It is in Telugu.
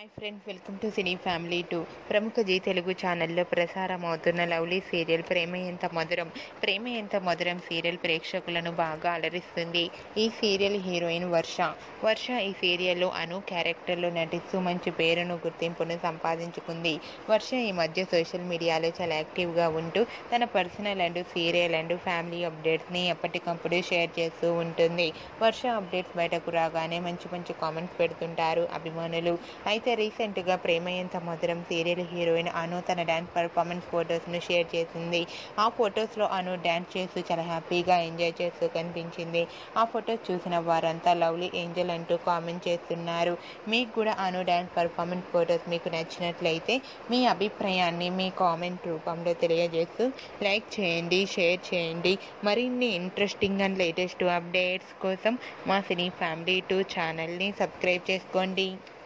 hi friends welcome to cine family two ప్రముఖ జీ తెలుగు ఛానల్లో ప్రసారం అవుతున్న లవ్లీ సీరియల్ ప్రేమ ఎంత మధురం ప్రేమ ఎంత మధురం సీరియల్ ప్రేక్షకులను బాగా అలరిస్తుంది ఈ సీరియల్ హీరోయిన్ వర్ష వర్ష ఈ సీరియల్లో అను క్యారెక్టర్లో నటిస్తూ మంచి పేరును గుర్తింపును సంపాదించుకుంది వర్ష ఈ మధ్య సోషల్ మీడియాలో చాలా యాక్టివ్గా ఉంటూ తన personal and serial and family అప్డేట్స్ని ఎప్పటికప్పుడు షేర్ చేస్తూ ఉంటుంది వర్ష అప్డేట్స్ బయటకు రాగానే మంచి మంచి కామెంట్స్ పెడుతుంటారు అభిమానులు అయితే రీసెంట్గా ప్రేమ ఎంత మధురం సీరియల్ హీరోయిన్ అను తన డ్యాన్స్ పర్ఫార్మెన్స్ ఫొటోస్ను షేర్ చేసింది ఆ ఫొటోస్లో అను డ్యాన్స్ చేస్తూ చాలా హ్యాపీగా ఎంజాయ్ చేస్తూ కనిపించింది ఆ ఫొటోస్ చూసిన వారంతా లవ్లీ ఏంజల్ అంటూ కామెంట్ చేస్తున్నారు మీకు కూడా అను డ్యాన్స్ పర్ఫార్మెన్స్ ఫొటోస్ మీకు నచ్చినట్లయితే మీ అభిప్రాయాన్ని మీ కామెంట్ రూపంలో తెలియజేస్తూ లైక్ చేయండి షేర్ చేయండి మరిన్ని ఇంట్రెస్టింగ్ అండ్ లేటెస్ట్ అప్డేట్స్ కోసం మా సినీ ఫ్యామిలీ టూ ఛానల్ని సబ్స్క్రైబ్ చేసుకోండి